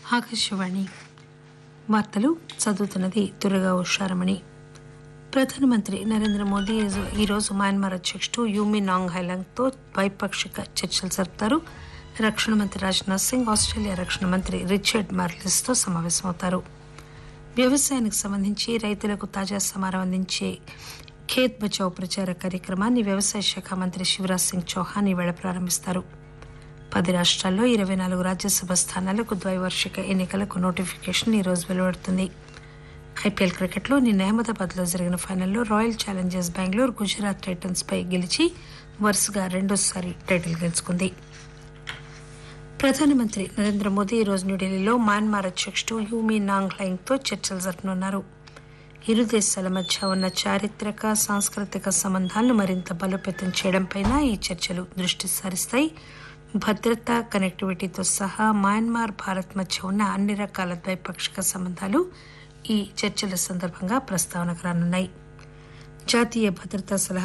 ఆకాశవాణి వార్తలు చదువుతున్నది దుర్గా ఉషారమణి ప్రధానమంత్రి నరేంద్ర మోదీ ఈజు- ఈరోజు మయన్మార్ అధ్యక్షుడు యూమి నాంగ్ హైలాంగ్తో ద్వైపాక్షిక చర్చలు జరుపుతారు రక్షణ మంత్రి రాజ్నాథ్ సింగ్ ఆస్ట్రేలియా రక్షణ మంత్రి రిచర్డ్ మార్లిస్తో సమావేశమవుతారు వ్యవసాయానికి సంబంధించి రైతులకు తాజా సమాచారం అందించే ఖేత్ బచావ్ ప్రచార కార్యక్రమాన్ని వ్యవసాయ శాఖ మంత్రి శివరాజ్ సింగ్ చౌహాన్ ఈవేళ ప్రారంభిస్తారు పది రాష్ట్రాల్లో ఇరవై నాలుగు రాజ్యసభ స్థానాలకు ద్వైవార్షిక ఎన్నికలకు నోటిఫికేషన్ ఈ రోజు వెలువడుతుంది ఐపీఎల్ క్రికెట్లో నిన్న అహ్మదాబాద్లో జరిగిన ఫైనల్లో Royal Challengers Bengaluru Gujarat Titans పై గెలిచి వరుసగా రెండోసారి టైటిల్ గెలుచుకుంది ప్రధానమంత్రి నరేంద్ర మోదీ ఈరోజు న్యూఢిల్లీలో మయన్మార్ అధ్యక్షుడు యూమీ నాంగ్ లైంగ్తో చర్చలు జరపనున్నారు ఇరు దేశాల మధ్య ఉన్న చారిత్రక సాంస్కృతిక సంబంధాలను మరింత బలోపేతం చేయడంపై ఈ చర్చలు దృష్టి సారిస్తాయి భద్రత కనెక్టివిటీతో సహా మయన్మార్ భారత్ మధ్య ఉన్న అన్ని రకాల ద్వైపాక్షిక సంబంధాలు ఈ చర్చల సందర్భంగా ప్రస్తావనకు రానున్నాయి జాతీయ భద్రతా సలహా